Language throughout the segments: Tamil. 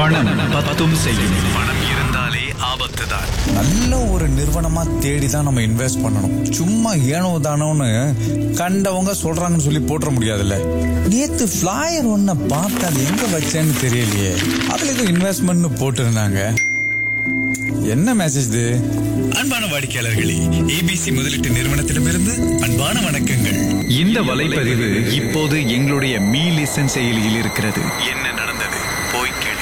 பணம் பத்தும் செய்யும் பணம் இருந்தாலே ஆபத்து தான் நல்ல ஒரு நிறுவனமா தேடி தான் நம்ம இன்வெஸ்ட் பண்ணணும் சும்மா ஏனோ தானோன்னு கண்டவங்க சொல்றாங்கன்னு சொல்லி போட்டுற முடியாதுல்ல நேத்து ஃபிளாயர் ஒன்ன பார்த்து அது எங்க வச்சேன்னு தெரியலையே அதுல ஏதோ இன்வெஸ்ட்மெண்ட்னு போட்டிருந்தாங்க என்ன மெசேஜ் இது அன்பான வாடிக்கையாளர்களே ஏபிசி முதலீட்டு நிறுவனத்திடமிருந்து அன்பான வணக்கங்கள் இந்த வலைப்பதிவு இப்போது எங்களுடைய மீ லிசன் செயலியில் இருக்கிறது என்ன நடந்தது போய் கேளுங்க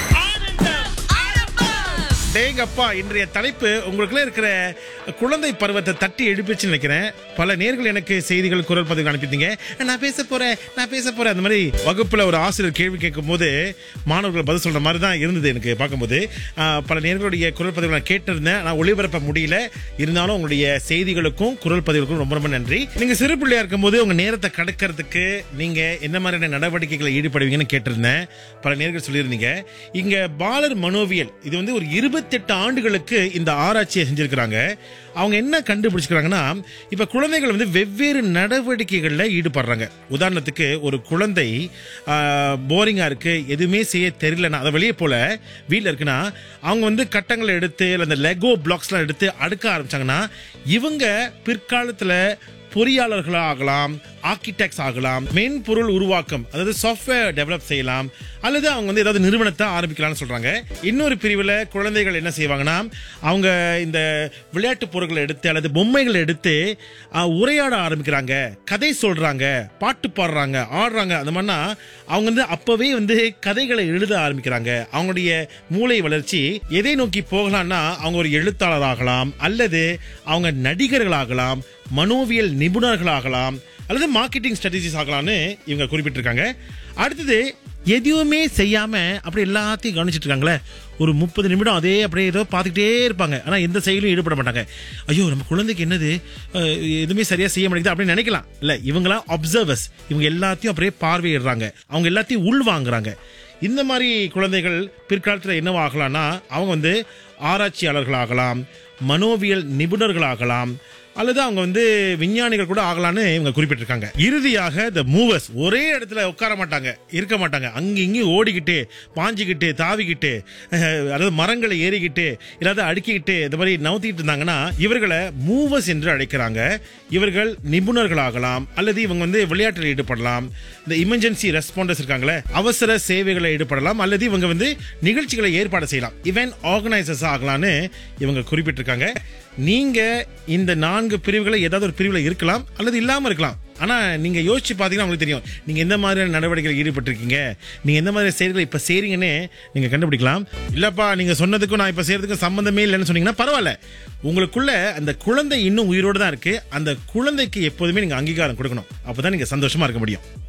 டேங்கப்பா இன்றைய தலைப்பு உங்களுக்குள்ள இருக்கிற குழந்தை பருவத்தை தட்டி எழுப்பிச்சு நினைக்கிறேன் பல நேர்கள் எனக்கு செய்திகள் குரல் பதிவு அனுப்பித்தீங்க நான் பேச போறேன் நான் பேச போறேன் அந்த மாதிரி வகுப்புல ஒரு ஆசிரியர் கேள்வி கேட்கும் போது மாணவர்கள் பதில் சொல்ற மாதிரி தான் இருந்தது எனக்கு பார்க்கும்போது ஆஹ், பல நேர்களுடைய குரல் பதிவு நான் கேட்டிருந்தேன் நான் ஒளிபரப்ப முடியல இருந்தாலும் உங்களுடைய செய்திகளுக்கும் குரல் பதிவுகளுக்கும் ரொம்ப ரொம்ப நன்றி நீங்க சிறு பிள்ளையா இருக்கும்போது உங்க நேரத்தை கடக்கிறதுக்கு நீங்க என்ன மாதிரியான நடவடிக்கைகளை ஈடுபடுவீங்கன்னு கேட்டிருந்தேன் பல நேர்கள் சொல்லியிருந்தீங்க இங்க பாலர் மனோவியல் இது வந்து ஒரு இருபத்தெட்டு ஆண்டுகளுக்கு இந்த ஆராய்ச்சியை செஞ்சிருக்கிறாங்க அவங்க என்ன கண்டுபிடிச்சிருக்காங்கன்னா இப்ப குழந்தைகள் வந்து வெவ்வேறு நடவடிக்கைகள்ல ஈடுபடுறாங்க உதாரணத்துக்கு ஒரு குழந்தை போரிங்கா இருக்கு எதுவுமே செய்ய தெரியலன்னா அதை வெளியே போல வீட்டில் இருக்குன்னா அவங்க வந்து கட்டங்களை எடுத்து இல்ல அந்த லெகோ பிளாக்ஸ்லாம் எடுத்து அடுக்க ஆரம்பிச்சாங்கன்னா இவங்க பிற்காலத்துல பொறியாளர்களா ஆகலாம் ஆர்கிடெக்ட்ஸ் ஆகலாம் மென்பொருள் உருவாக்கம் அதாவது சாஃப்ட்வேர் டெவலப் செய்யலாம் அல்லது அவங்க வந்து ஏதாவது நிறுவனத்தை ஆரம்பிக்கலாம்னு சொல்றாங்க இன்னொரு பிரிவில் குழந்தைகள் என்ன செய்வாங்கன்னா அவங்க இந்த விளையாட்டு பொருட்களை எடுத்து அல்லது பொம்மைகளை எடுத்து ஆஹ், உரையாட ஆரம்பிக்கிறாங்க கதை சொல்றாங்க பாட்டு பாடுறாங்க ஆடுறாங்க அந்த மாதிரினா அவங்க வந்து அப்பவே வந்து கதைகளை எழுத ஆரம்பிக்கிறாங்க அவங்களுடைய மூளை வளர்ச்சி எதை நோக்கி போகலாம்னா அவங்க ஒரு எழுத்தாளர் ஆகலாம் அல்லது அவங்க நடிகர்களாகலாம் மனோவியல் நிபுணர்களாகலாம் அல்லது மார்க்கெட்டிங் ஸ்ட்ராட்டஜிஸ் ஆகலாம்னு இவங்க குறிப்பிட்டிருக்காங்க அடுத்தது எதுவுமே செய்யாம அப்படி எல்லாத்தையும் கவனிச்சிட்டு இருக்காங்களே ஒரு முப்பது நிமிடம் அதே அப்படியே ஏதோ பார்த்துக்கிட்டே இருப்பாங்க ஆனா எந்த செயலும் ஈடுபட மாட்டாங்க ஐயோ நம்ம குழந்தைக்கு என்னது அஹ், எதுவுமே சரியா செய்ய மாட்டேங்குது அப்படின்னு நினைக்கலாம் இல்ல இவங்களாம் அப்சர்வர்ஸ் இவங்க எல்லாத்தையும் அப்படியே பார்வையிடுறாங்க அவங்க எல்லாத்தையும் உள் வாங்குறாங்க இந்த மாதிரி குழந்தைகள் பிற்காலத்தில் என்னவா ஆகலாம்னா அவங்க வந்து ஆராய்ச்சியாளர்களாகலாம் மனோவியல் நிபுணர்களாகலாம் அல்லது அவங்க வந்து விஞ்ஞானிகள் கூட ஆகலாம்னு இவங்க குறிப்பிட்டிருக்காங்க இறுதியாக த மூவர்ஸ் ஒரே இடத்துல உட்கார மாட்டாங்க இருக்க மாட்டாங்க அங்க இங்கேயும் ஓடிக்கிட்டு பாஞ்சிக்கிட்டு தாவிக்கிட்டு அஹ், அதாவது மரங்களை ஏறிக்கிட்டு இல்லாத அடுக்கிக்கிட்டு இந்த மாதிரி நவுத்திட்டு இருந்தாங்கன்னா இவர்களை மூவர்ஸ் என்று அழைக்கிறாங்க இவர்கள் நிபுணர்களாகலாம் அல்லது இவங்க வந்து விளையாட்டில் ஈடுபடலாம் இந்த இமர்ஜென்சி ரெஸ்பாண்டர்ஸ் இருக்காங்களே அவசர சேவைகளை ஈடுபடலாம் அல்லது இவங்க வந்து நிகழ்ச்சிகளை ஏற்பாடு செய்யலாம் இவென்ட் ஆர்கனைசர்ஸ் ஆகலாம்னு இவங்க குறிப்பிட்டிருக்காங்க நீங்க இந்த நான்கு பிரிவுகளை ஏதாவது ஒரு பிரிவுல இருக்கலாம் அல்லது இல்லாம இருக்கலாம் ஆனா நீங்க யோசிச்சு பாத்தீங்கன்னா உங்களுக்கு தெரியும் நீங்க எந்த மாதிரியான நடவடிக்கைகள் ஈடுபட்டிருக்கீங்க நீங்க எந்த மாதிரி செயல்களை இப்ப செய்றீங்கன்னு நீங்க கண்டுபிடிக்கலாம் இல்லப்பா நீங்க சொன்னதுக்கும் நான் இப்ப செய்யறதுக்கும் சம்பந்தமே இல்லைன்னு சொன்னீங்கன்னா பரவாயில்ல உங்களுக்குள்ள அந்த குழந்தை இன்னும் உயிரோடு தான் இருக்கு அந்த குழந்தைக்கு எப்போதுமே நீங்க அங்கீகாரம் கொடுக்கணும் அப்பதான் நீங்க சந்தோஷமா இருக்க முடியும்